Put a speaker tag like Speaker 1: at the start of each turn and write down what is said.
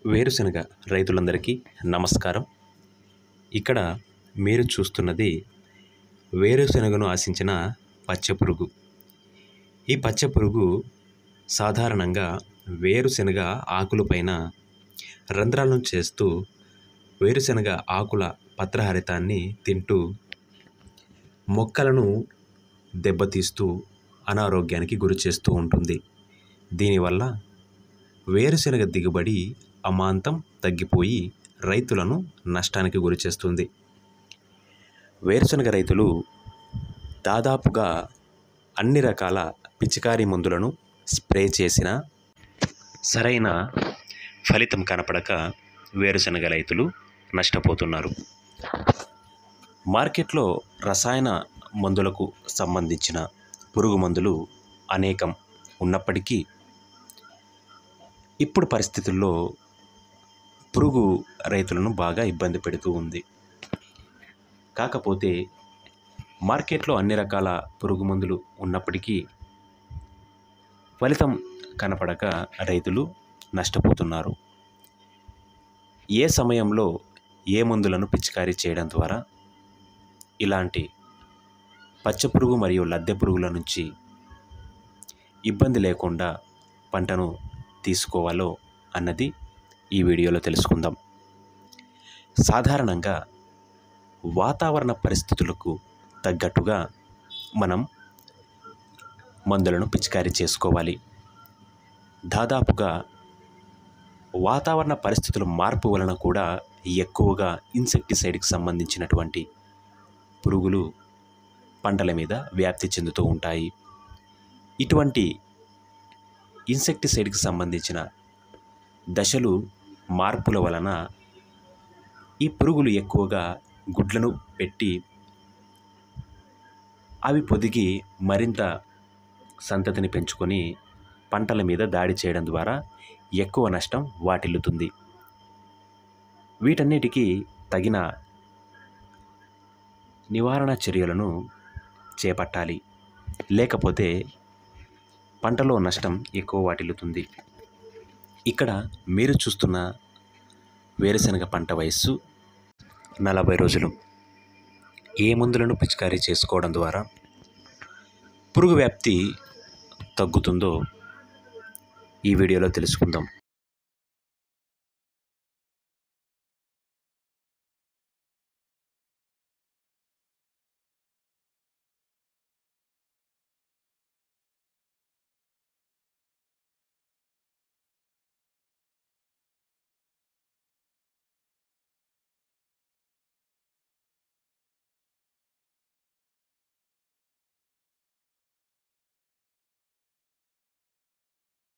Speaker 1: వేరుశనగ రైతులందరికీ నమస్కారం ఇక్కడ మీరు చూస్తున్నది వేరుశనగను ఆశించిన పచ్చపురుగు ఈ పచ్చపురుగు సాధారణంగా వేరుశనగ ఆకులపైన రంధ్రాలను చేస్తూ వేరుశనగ ఆకుల పత్రహరితాన్ని తింటూ మొక్కలను దెబ్బతీస్తూ అనారోగ్యానికి గురి చేస్తూ ఉంటుంది దీనివల్ల వేరుశనగ దిగుబడి అమాంతం తగ్గిపోయి రైతులను నష్టానికి గురి చేస్తుంది వేరుశనగ రైతులు దాదాపుగా అన్ని రకాల పిచికారీ మందులను స్ప్రే చేసిన సరైన ఫలితం కనపడక వేరుశనగ రైతులు నష్టపోతున్నారు మార్కెట్లో రసాయన మందులకు సంబంధించిన పురుగు మందులు అనేకం ఉన్నప్పటికీ ఇప్పుడు పరిస్థితుల్లో పురుగు రైతులను బాగా ఇబ్బంది పెడుతూ ఉంది కాకపోతే మార్కెట్లో అన్ని రకాల పురుగు మందులు ఉన్నప్పటికీ ఫలితం కనపడక రైతులు నష్టపోతున్నారు ఏ సమయంలో ఏ మందులను పిచికారీ చేయడం ద్వారా ఇలాంటి పచ్చపురుగు మరియు లద్దె పురుగుల నుంచి ఇబ్బంది లేకుండా పంటను తీసుకోవాలో అన్నది ఈ వీడియోలో తెలుసుకుందాం సాధారణంగా వాతావరణ పరిస్థితులకు తగ్గట్టుగా మనం మందులను పిచికారీ చేసుకోవాలి దాదాపుగా వాతావరణ పరిస్థితుల మార్పు వలన కూడా ఎక్కువగా ఇన్సెక్టిసైడ్కి సంబంధించినటువంటి పురుగులు పంటల మీద వ్యాప్తి చెందుతూ ఉంటాయి ఇటువంటి ఇన్సెక్టిసైడ్కి సంబంధించిన దశలు మార్పుల వలన ఈ పురుగులు ఎక్కువగా గుడ్లను పెట్టి అవి పొదిగి మరింత సంతతిని పెంచుకొని పంటల మీద దాడి చేయడం ద్వారా ఎక్కువ నష్టం వాటిల్లుతుంది వీటన్నిటికీ తగిన నివారణ చర్యలను చేపట్టాలి లేకపోతే పంటలో నష్టం ఎక్కువ వాటిల్లుతుంది ఇక్కడ మీరు చూస్తున్న వేరుశనగ పంట వయస్సు నలభై రోజులు ఏ మందులను పిచికారీ చేసుకోవడం ద్వారా పురుగు వ్యాప్తి తగ్గుతుందో ఈ వీడియోలో తెలుసుకుందాం